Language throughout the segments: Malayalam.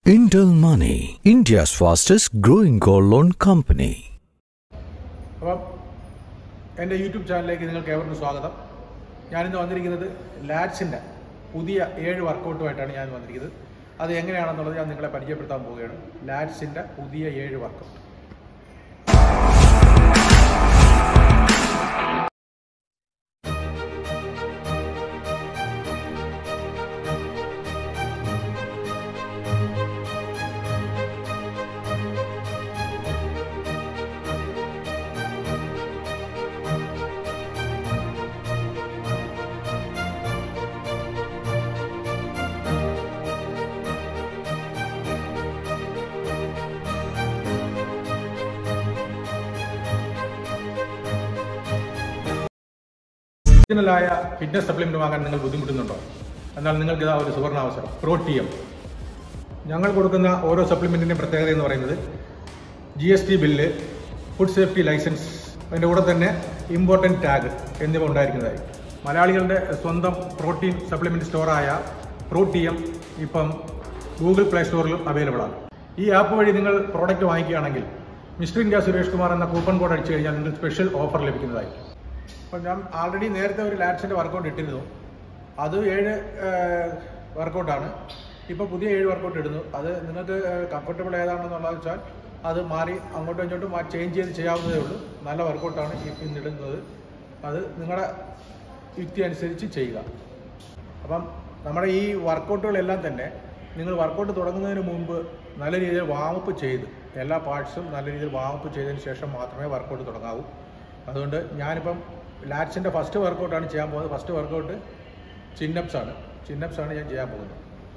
Intel Money, India's fastest growing gold loan company. അപ്പം എൻ്റെ യൂട്യൂബ് ചാനലിലേക്ക് നിങ്ങൾക്ക് ഏവർക്കും സ്വാഗതം ഞാനിന്ന് വന്നിരിക്കുന്നത് ലാഡ്സിൻ്റെ പുതിയ ഏഴ് വർക്കൗട്ടുമായിട്ടാണ് ഞാൻ വന്നിരിക്കുന്നത് അത് എങ്ങനെയാണെന്നുള്ളത് ഞാൻ നിങ്ങളെ പരിചയപ്പെടുത്താൻ പോവുകയാണ് ലാഡ്സിൻ്റെ പുതിയ ഏഴ് വർക്കൗട്ട് ഒറിജിനലായ ഫിറ്റ്നസ് സപ്ലിമെന്റ് വാങ്ങാൻ നിങ്ങൾ ബുദ്ധിമുട്ടുന്നുണ്ടോ എന്നാൽ നിങ്ങൾക്ക് ഇതാ ഒരു സുവർണാവസരം പ്രോട്ടിയം ഞങ്ങൾ കൊടുക്കുന്ന ഓരോ സപ്ലിമെന്റിന്റെയും പ്രത്യേകത എന്ന് പറയുന്നത് G S T bill food safety licence അതിൻ്റെ കൂടെ തന്നെ ഇമ്പോർട്ടൻറ്റ് ടാഗ് എന്നിവ ഉണ്ടായിരിക്കുന്നതായി മലയാളികളുടെ സ്വന്തം പ്രോട്ടീൻ സപ്ലിമെന്റ് സ്റ്റോറായ പ്രോട്ടിയം ഇപ്പം ഗൂഗിൾ പ്ലേ സ്റ്റോറിലും അവൈലബിൾ ആണ് ഈ ആപ്പ് വഴി നിങ്ങൾ പ്രോഡക്റ്റ് വാങ്ങിക്കുകയാണെങ്കിൽ മിസ്റ്റർ ഇന്ത്യ സുരേഷ് കുമാർ എന്ന കൂപ്പൺ കോഡ് അടിച്ചു കഴിഞ്ഞാൽ നിങ്ങൾക്ക് സ്പെഷ്യൽ ഓഫർ ലഭിക്കുന്നതായിരിക്കും അപ്പം ഞാൻ ആൾറെഡി നേരത്തെ ഒരു ലാഡ്സിൻ്റെ വർക്കൗട്ട് ഇട്ടിരുന്നു അത് ഏഴ് വർക്കൗട്ടാണ് ഇപ്പോൾ പുതിയ ഏഴ് വർക്കൗട്ട് ഇടുന്നു അത് നിങ്ങൾക്ക് കംഫർട്ടബിൾ ഏതാണെന്നുള്ളത് വെച്ചാൽ അത് മാറി അങ്ങോട്ടും ഇങ്ങോട്ടും ചേഞ്ച് ചെയ്ത് ചെയ്യാവുന്നതേ ഉള്ളൂ നല്ല വർക്കൗട്ടാണ് ഇന്ന് ഇടുന്നത് അത് നിങ്ങളുടെ യുക്തി അനുസരിച്ച് ചെയ്യുക അപ്പം നമ്മുടെ ഈ വർക്കൗട്ടുകളെല്ലാം തന്നെ നിങ്ങൾ വർക്കൗട്ട് തുടങ്ങുന്നതിന് മുമ്പ് നല്ല രീതിയിൽ വാമപ്പ് ചെയ്ത് എല്ലാ പാർട്സും നല്ല രീതിയിൽ വാമപ്പ് ചെയ്തതിന് ശേഷം മാത്രമേ വർക്കൗട്ട് തുടങ്ങാവൂ അതുകൊണ്ട് ഞാനിപ്പം ലാറ്റ്സിൻ്റെ ഫസ്റ്റ് വർക്കൗട്ടാണ് ചെയ്യാൻ പോകുന്നത് ഫസ്റ്റ് വർക്കൗട്ട് ചിന്നപ്സ് ആണ് ചിന്നപ്സ് ആണ് ഞാൻ ചെയ്യാൻ പോകുന്നത്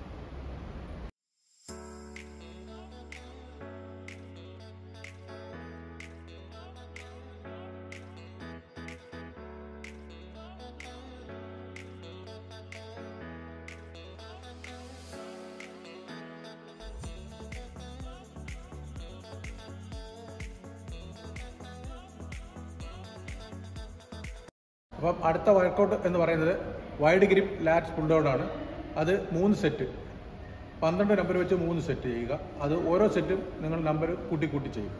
അപ്പം അടുത്ത വർക്കൗട്ട് എന്ന് പറയുന്നത് wide grip lat pull down ആണ് അത് മൂന്ന് സെറ്റ് പന്ത്രണ്ട് നമ്പർ വെച്ച് മൂന്ന് സെറ്റ് ചെയ്യുക അത് ഓരോ സെറ്റും നിങ്ങൾ നമ്പർ കൂട്ടി കൂട്ടി ചെയ്യും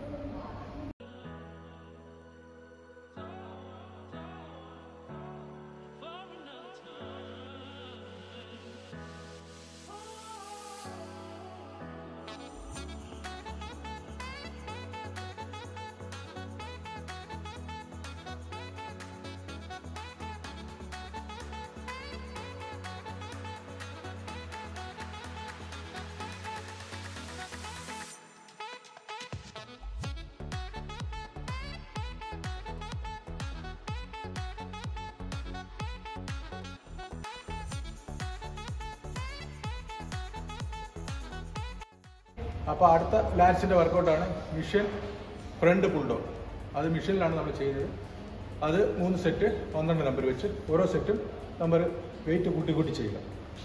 അപ്പോൾ അടുത്ത ലാറ്റ്സിൻ്റെ വർക്കൗട്ടാണ് മിഷൻ ഫ്രണ്ട് പുൾ ഡൗൺ അത് മിഷനിലാണ് നമ്മൾ ചെയ്യുന്നത് അത് മൂന്ന് സെറ്റ് പന്ത്രണ്ട് നമ്പർ വെച്ച് ഓരോ സെറ്റും നമ്പർ വെയിറ്റ് കൂട്ടി കൂട്ടി ചെയ്യുക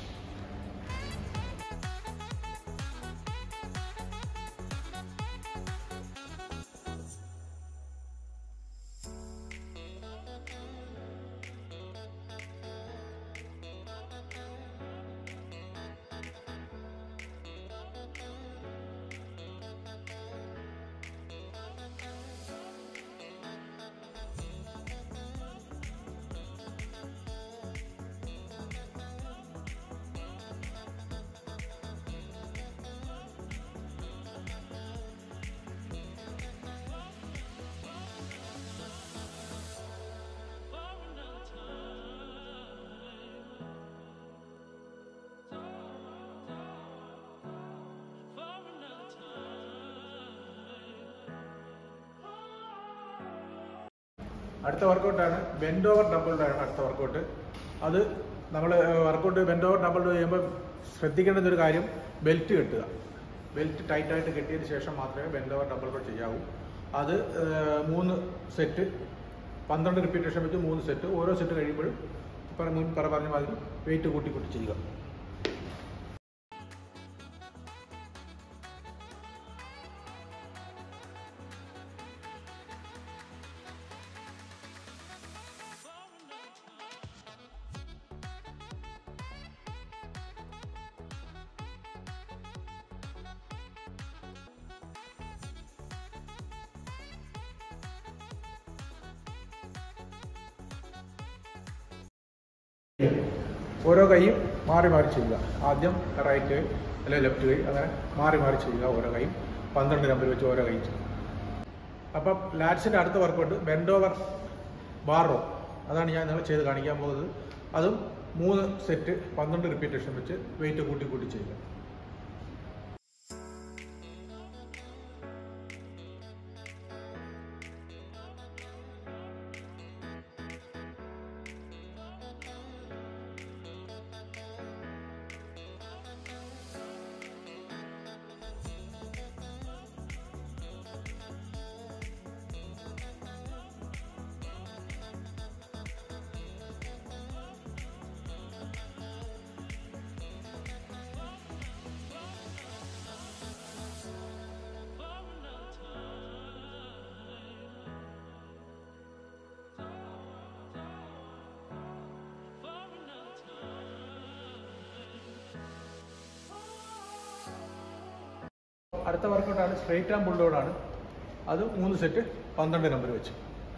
അടുത്ത വർക്കൗട്ടാണ് ബെൻഡ് ഓവർ ഡബിൾ ആണ് അടുത്ത വർക്കൗട്ട് അത് നമ്മൾ വർക്കൗട്ട് ബെൻഡ് ഓവർ ഡബിൾ ചെയ്യുമ്പോൾ ശ്രദ്ധിക്കേണ്ട ഒരു കാര്യം ബെൽറ്റ് കെട്ടുക ബെൽറ്റ് ടൈറ്റായിട്ട് കെട്ടിയതിന് ശേഷം മാത്രമേ ബെൻഡ് ഓവർ ഡബിൾ കോട്ട് ചെയ്യാവൂ അത് ഏഹ്, മൂന്ന് സെറ്റ് പന്ത്രണ്ട് റിപ്പീറ്റേഷൻ വെച്ച് മൂന്ന് സെറ്റ് ഓരോ സെറ്റ് കഴിയുമ്പോഴും പറ മുൻ പറ പറഞ്ഞ മാതിരി വെയിറ്റ് കൂട്ടി കൂട്ടി ചെയ്യുക ഓരോ കൈയും മാറി മാറി ചെയ്യുക ആദ്യം റൈറ്റ് കൈ അല്ലെങ്കിൽ ലെഫ്റ്റ് കൈ അങ്ങനെ മാറി മാറി ചെയ്യുക ഓരോ കൈയും പന്ത്രണ്ട് നമ്പർ വെച്ച് ഓരോ കൈയും ചെയ്യുക അപ്പം ലാറ്റ്സിൻ്റെ അടുത്ത വർക്കൗട്ട് ബെൻഡ് ഓവർ ബാറോ അതാണ് ഞാൻ നിങ്ങൾ ചെയ്ത് കാണിക്കാൻ പോകുന്നത് അതും മൂന്ന് സെറ്റ് പന്ത്രണ്ട് റിപ്പീറ്റേഷൻ വെച്ച് വെയിറ്റ് കൂട്ടി കൂട്ടി ചെയ്യുക അടുത്ത വർക്കൗട്ടാണ് സ്ട്രേറ്റ് ആം ബുള്ളോഡാണ് അത് മൂന്ന് സെറ്റ് പന്ത്രണ്ട് നമ്പർ വെച്ച്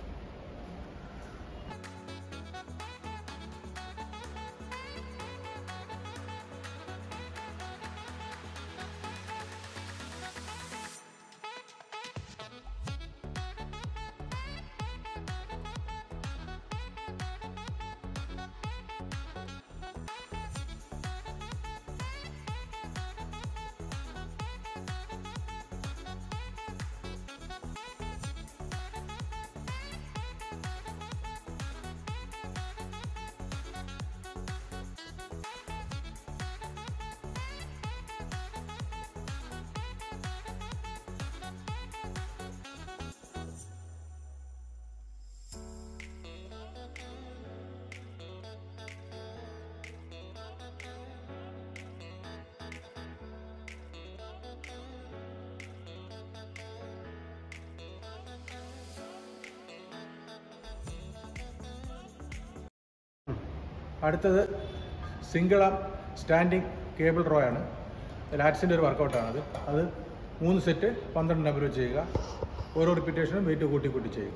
അടുത്തത് single arm standing cable row ആണ് ലാറ്റ്സിൻ്റെ ഒരു വർക്കൗട്ടാണത് അത് മൂന്ന് സെറ്റ് പന്ത്രണ്ട് നമ്പർ വെച്ച് ചെയ്യുക ഓരോ റിപ്പീറ്റേഷനും വെയിറ്റ് കൂട്ടി കൂട്ടി ചെയ്യുക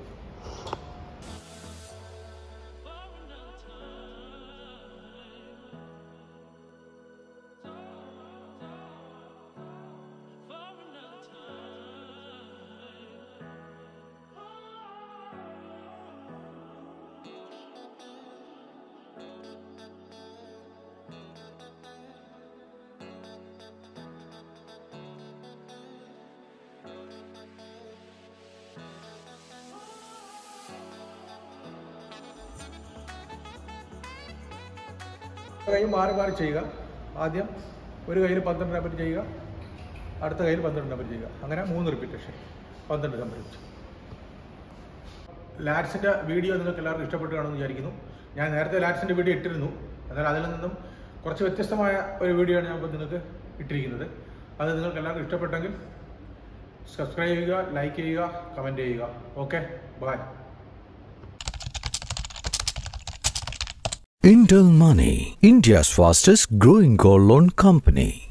കൈ മാറി മാറി ചെയ്യുക ആദ്യം ഒരു കയ്യിൽ പന്ത്രണ്ട് നമ്പർ ചെയ്യുക അടുത്ത കയ്യിൽ പന്ത്രണ്ട് നമ്പർ ചെയ്യുക അങ്ങനെ മൂന്ന് റിപ്പീറ്റേഷൻ പന്ത്രണ്ട് നമ്പർ വെച്ച് ലാറ്റ്സിൻ്റെ വീഡിയോ നിങ്ങൾക്ക് എല്ലാവർക്കും ഇഷ്ടപ്പെട്ടു കാണുമെന്ന് വിചാരിക്കുന്നു ഞാൻ നേരത്തെ ലാറ്റ്സിൻ്റെ വീഡിയോ ഇട്ടിരുന്നു എന്നാൽ അതിൽ നിന്നും കുറച്ച് വ്യത്യസ്തമായ ഒരു വീഡിയോ ആണ് ഞാൻ ഇപ്പോൾ നിങ്ങൾക്ക് ഇട്ടിരിക്കുന്നത് അത് നിങ്ങൾക്ക് എല്ലാവർക്കും ഇഷ്ടപ്പെട്ടെങ്കിൽ സബ്സ്ക്രൈബ് ചെയ്യുക ലൈക്ക് ചെയ്യുക കമൻറ്റ് ചെയ്യുക okay bye Intel Money, India's fastest growing gold loan company.